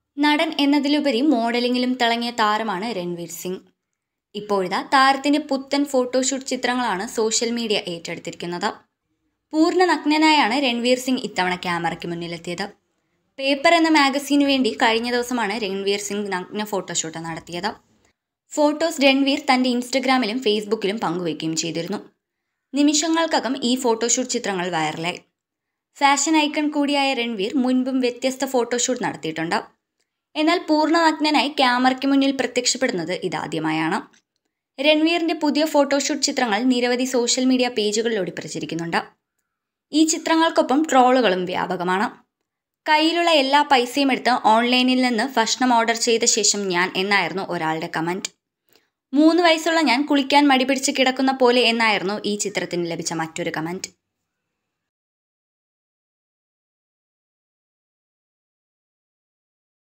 നടൻ എന്നതിലുപരി മോഡലിംഗിലും തിളങ്ങിയ താരമാണ് രൺവീർ സിംഗ് ഇപ്പോഴിതാ താരത്തിന്റെ പുത്തൻ ഫോട്ടോഷൂട്ട് ചിത്രങ്ങളാണ് സോഷ്യൽ മീഡിയ ഏറ്റെടുത്തിരിക്കുന്നത് പൂർണ്ണ നഗ്നനായാണ് രൺവീർ സിംഗ് ഇത്തവണ ക്യാമറയ്ക്ക് മുന്നിലെത്തിയത് പേപ്പർ എന്ന മാഗസീനു വേണ്ടി കഴിഞ്ഞ ദിവസമാണ് രൺവീർ സിംഗ് നഗ്ന ഫോട്ടോഷൂട്ട് നടത്തിയത് ഫോട്ടോസ് രൺവീർ തന്റെ ഇൻസ്റ്റഗ്രാമിലും ഫേസ്ബുക്കിലും പങ്കുവയ്ക്കുകയും ചെയ്തിരുന്നു നിമിഷങ്ങൾക്കകം ഈ ഫോട്ടോഷൂട്ട് ചിത്രങ്ങൾ വൈറലായി ഫാഷൻ ഐക്കൺ കൂടിയായ രൺവീർ മുൻപും വ്യത്യസ്ത ഫോട്ടോഷൂട്ട് നടത്തിയിട്ടുണ്ട് എന്നാൽ പൂർണ്ണ നഗ്നനായി ക്യാമറയ്ക്ക് മുന്നിൽ പ്രത്യക്ഷപ്പെടുന്നത് ഇതാദ്യമായാണ് രൺവീറിന്റെ പുതിയ ഫോട്ടോഷൂട്ട് ചിത്രങ്ങൾ നിരവധി സോഷ്യൽ മീഡിയ പേജുകളിലൂടെ പ്രചരിക്കുന്നുണ്ട് ഈ ചിത്രങ്ങൾക്കൊപ്പം ട്രോളുകളും വ്യാപകമാണ് കയ്യിലുള്ള എല്ലാ പൈസയും എടുത്ത് ഓൺലൈനിൽ നിന്ന് ഭക്ഷണം ഓർഡർ ചെയ്ത ശേഷം ഞാൻ എന്നായിരുന്നു ഒരാളുടെ കമൻറ്റ് മൂന്ന് വയസ്സുള്ള ഞാൻ കുളിക്കാൻ മടി പിടിച്ച് കിടക്കുന്ന പോലെ എന്നായിരുന്നു ഈ ചിത്രത്തിന് ലഭിച്ച മറ്റൊരു കമൻറ്റ്